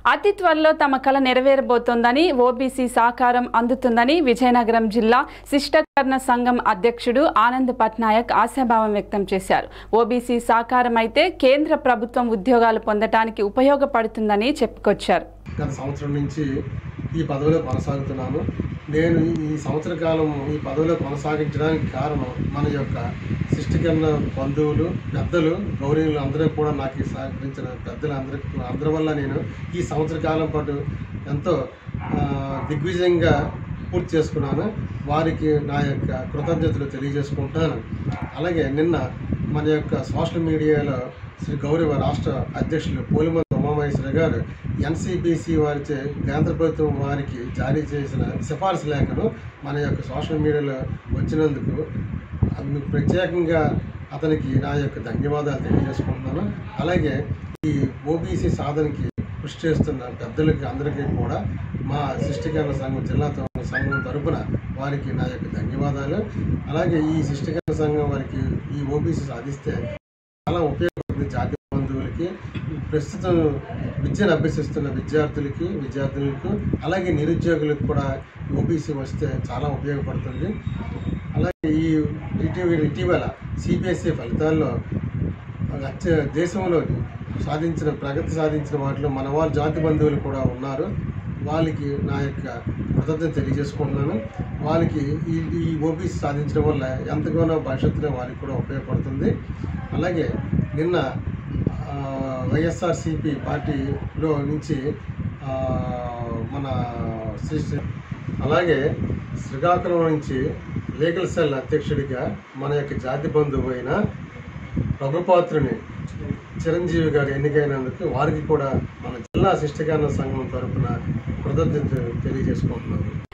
అతి త్వరలో తమ కళ నెరవేరబోతోందని ఓబీసీ సహకారం అందుతుందని విజయనగరం జిల్లా శిష్టకర్ణ సంఘం అధ్యక్షుడు ఆనంద్ పట్నాయక్ ఆశాభావం వ్యక్తం చేశారు ఓబీసీ సహకారం అయితే కేంద్ర ప్రభుత్వం ఉద్యోగాలు పొందటానికి ఉపయోగపడుతుందని చెప్పుకొచ్చారు గత సంవత్సరం నుంచి ఈ పదవిలో కొనసాగుతున్నాను నేను ఈ సంవత్సర కాలం ఈ పదవిలో కొనసాగించడానికి కారణం మన యొక్క సృష్టికరణ బంధువులు పెద్దలు గౌరవులు అందరూ కూడా నాకు ఈ సహకరించిన పెద్దలు అందరి అందరి వల్ల నేను ఈ సంవత్సర కాలం పాటు ఎంతో ఆ, దిగ్విజయంగా పూర్తి చేసుకున్నాను వారికి నా యొక్క కృతజ్ఞతలు తెలియజేసుకుంటున్నాను అలాగే నిన్న మన యొక్క సోషల్ మీడియాలో శ్రీ గౌరవ రాష్ట్ర అధ్యక్షులు పోలిమంది ఉమామహేశ్వర గారు ఎన్సిబిసి వారిచే కేంద్ర ప్రభుత్వం వారికి జారీ చేసిన సిఫార్సు లేఖను మన యొక్క సోషల్ మీడియాలో వచ్చినందుకు అందుకు ప్రత్యేకంగా అతనికి నా యొక్క ధన్యవాదాలు తెలియజేసుకుంటున్నాను అలాగే ఈ ఓబీసీ సాధనకి కృషి చేస్తున్న పెద్దలకి అందరికీ కూడా మా సృష్టికరణ సంఘం జిల్లా త- సంఘం తరపున వారికి నా యొక్క ధన్యవాదాలు అలాగే ఈ సృష్టికరణ సంఘం వారికి ఈ ఓబీసీ సాధిస్తే చాలా ఉపయోగపడుతుంది జాతీయ బంధువులకి ప్రస్తుతం విద్యను అభ్యసిస్తున్న విద్యార్థులకి విద్యార్థులకు అలాగే నిరుద్యోగులకు కూడా ఓబీసీ వస్తే చాలా ఉపయోగపడుతుంది అలాగే ఈ ఇటీవల ఇటీవల సిబిఎస్ఈ ఫలితాల్లో అత్య దేశంలో సాధించిన ప్రగతి సాధించిన వాటిలో మన వాళ్ళ జాతి బంధువులు కూడా ఉన్నారు వాళ్ళకి నా యొక్క కృతజ్ఞత తెలియజేసుకుంటున్నాను వాళ్ళకి ఈ ఈ ఓబీసీ సాధించడం వల్ల ఎంతగానో భవిష్యత్తులో వారికి కూడా ఉపయోగపడుతుంది అలాగే నిన్న ఆ, వైఎస్ఆర్సిపి పార్టీలో నుంచి ఆ, మన శ్రీ శ్రీ- అలాగే శ్రీకాకుళం నుంచి లీగల్ సెల్ అధ్యక్షుడిగా మన యొక్క జాతి బంధువు అయిన ప్రభుపాత్రుని చిరంజీవి గారు ఎన్నికైనందుకు వారికి కూడా మన జిల్లా శిష్టకరణ సంఘం తరపున కృతజ్ఞతలు తెలియజేసుకుంటున్నాను